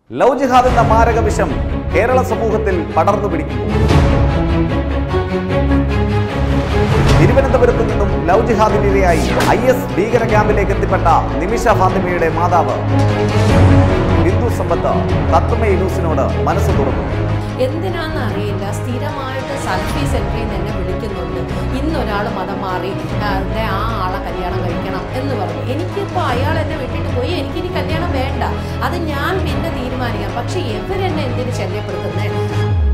love ജിഹാദ് എന്ന മാരക വിഷം കേരള സമൂഹത്തിൽ പടർന്നു പിടിക്കുന്നു തിരുവനന്തപുരത്ത് നിന്നും ലവ് ജിഹാദിനിരയായി ഐ എസ് ഭീകര ക്യാമ്പിലേക്ക് എത്തിപ്പെട്ട നിമിഷ ഫാത്തിമയുടെ മാതാവ് ബിന്ദു സമ്പത്ത് തത്വമയ ന്യൂസിനോട് മനസ്സ് തുറന്നു എന്തിനാന്ന് അറിയില്ല സ്ഥിരമായിട്ട് സൽഫി സെൻറ്ററിൽ നിന്ന് എന്നെ വിളിക്കുന്നുണ്ട് ഇന്നൊരാൾ മതം മാറി ആ, ദേ ആ ആളെ കല്യാണം കഴിക്കണം എന്ന് പറഞ്ഞു എനിക്കിപ്പോൾ അയാൾ എന്നെ വിട്ടിട്ട് പോയി എനിക്കിനി കല്യാണം വേണ്ട അത് ഞാൻ പിന്നെ തീരുമാനിക്കാം പക്ഷെ ഇവരെന്നെ എന്തിനു ശല്യപ്പെടുത്തുന്നത്